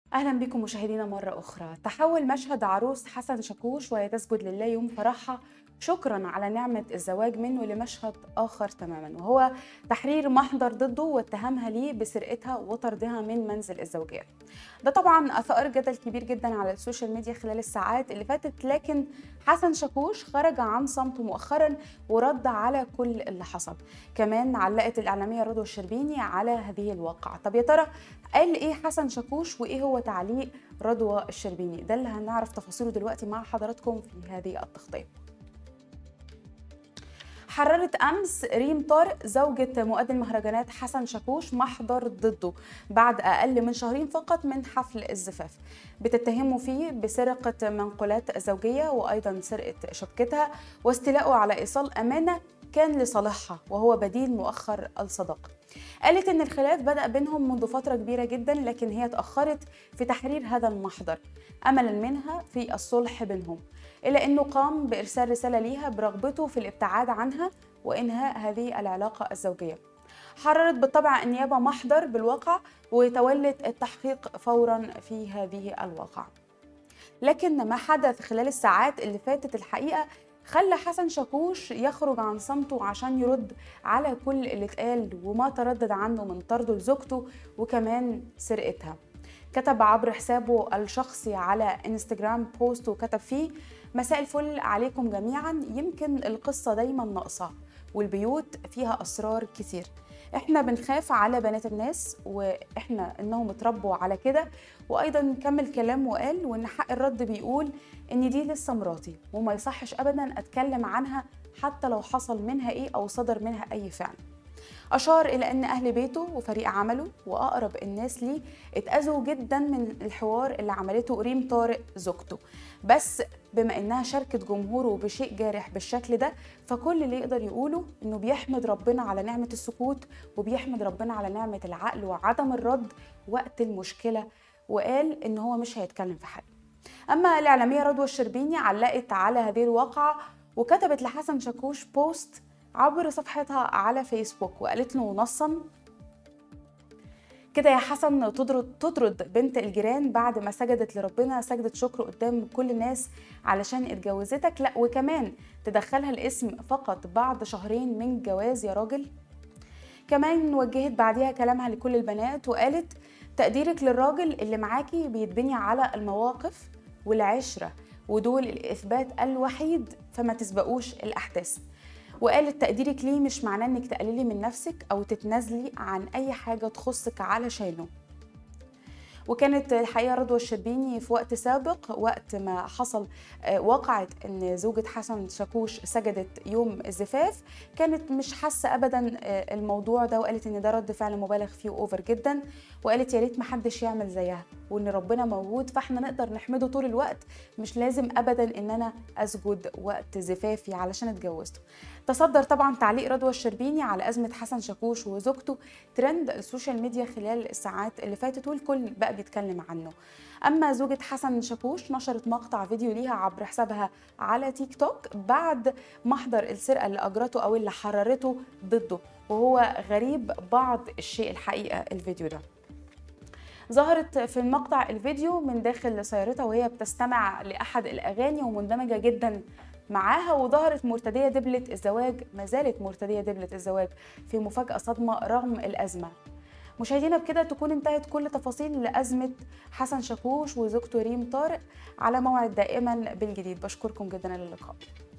أهلا بكم مشاهدينا مرة أخرى تحول مشهد عروس حسن شاكوش وهي تسجد لله يوم فرحها شكرا على نعمة الزواج منه لمشهد آخر تماما وهو تحرير محضر ضده واتهامها ليه بسرقتها وطردها من منزل الزوجية ده طبعا أثار جدل كبير جدا على السوشيال ميديا خلال الساعات اللي فاتت لكن حسن شاكوش خرج عن صمته مؤخرا ورد على كل اللي حصل كمان علقت الإعلامية رضوى الشربيني على هذه الواقعة طب يا ترى قال إيه حسن شاكوش وإيه هو تعليق رضوى الشربيني ده اللي هنعرف تفاصيله دلوقتي مع حضراتكم في هذه التغطية حررت امس ريم طارق زوجة مؤدي المهرجانات حسن شاكوش محضر ضده بعد اقل من شهرين فقط من حفل الزفاف بتتهمه فيه بسرقة منقولات زوجية وايضا سرقة شبكتها واستيلائه على ايصال امانة كان لصالحها وهو بديل مؤخر الصداقة قالت ان الخلاف بدأ بينهم منذ فترة كبيرة جدا لكن هي اتأخرت في تحرير هذا المحضر املا منها في الصلح بينهم إلا أنه قام بإرسال رسالة ليها برغبته في الابتعاد عنها وإنهاء هذه العلاقة الزوجية حررت بالطبع النيابة محضر بالواقع وتولت التحقيق فورا في هذه الواقعة لكن ما حدث خلال الساعات اللي فاتت الحقيقة خلى حسن شاكوش يخرج عن صمته عشان يرد على كل اللي اتقال وما تردد عنه من طرده لزوجته وكمان سرقتها كتب عبر حسابه الشخصي على انستجرام بوست وكتب فيه مساء الفل عليكم جميعا يمكن القصة دايما ناقصة والبيوت فيها أسرار كتير احنا بنخاف على بنات الناس واحنا انهم اتربوا على كده وايضا كمل كلام وقال وان حق الرد بيقول ان دي لسه مراتي وما يصحش ابدا اتكلم عنها حتى لو حصل منها ايه او صدر منها اي فعل أشار إلى أن أهل بيته وفريق عمله وأقرب الناس ليه اتأذوا جدا من الحوار اللي عملته ريم طارق زوجته بس بما انها شاركت جمهوره بشيء جارح بالشكل ده فكل اللي يقدر يقوله انه بيحمد ربنا على نعمه السكوت وبيحمد ربنا على نعمه العقل وعدم الرد وقت المشكله وقال ان هو مش هيتكلم في حاجه اما الاعلاميه رضوى الشربيني علقت على هذه الواقعه وكتبت لحسن شاكوش بوست عبر صفحتها على فيسبوك وقالت له نصا كده يا حسن تطرد تطرد بنت الجيران بعد ما سجدت لربنا سجدة شكر قدام كل الناس علشان اتجوزتك لا وكمان تدخلها الاسم فقط بعد شهرين من جواز يا راجل كمان وجهت بعديها كلامها لكل البنات وقالت تقديرك للراجل اللي معاكي بيتبني على المواقف والعشرة ودول الإثبات الوحيد فما تسبقوش الأحداث وقالت تقديرك ليه مش معناه انك تقللي من نفسك او تتنازلي عن اي حاجه تخصك علشانه وكانت الحقيقه رضوى الشربيني في وقت سابق وقت ما حصل وقعت ان زوجة حسن شاكوش سجدت يوم الزفاف كانت مش حاسه ابدا الموضوع ده وقالت ان ده رد فعل مبالغ فيه اوفر جدا وقالت يا ريت محدش يعمل زيها وان ربنا موجود فاحنا نقدر نحمده طول الوقت مش لازم ابدا ان انا اسجد وقت زفافي علشان اتجوزته تصدر طبعا تعليق رضوى الشربيني على ازمه حسن شاكوش وزوجته ترند السوشيال ميديا خلال الساعات اللي فاتت والكل بقى بيتكلم عنه اما زوجة حسن شاكوش نشرت مقطع فيديو ليها عبر حسابها على تيك توك بعد محضر السرقه اللي اجرته او اللي حررته ضده وهو غريب بعض الشيء الحقيقه الفيديو ده ظهرت في المقطع الفيديو من داخل سيارتها وهي بتستمع لأحد الأغاني ومندمجة جدا معاها وظهرت مرتدية دبلة الزواج ما زالت مرتدية دبلة الزواج في مفاجأة صدمة رغم الأزمة مشاهدينا بكده تكون انتهت كل تفاصيل أزمة حسن شاكوش وزوجته ريم طارق على موعد دائما بالجديد بشكركم جدا للقاء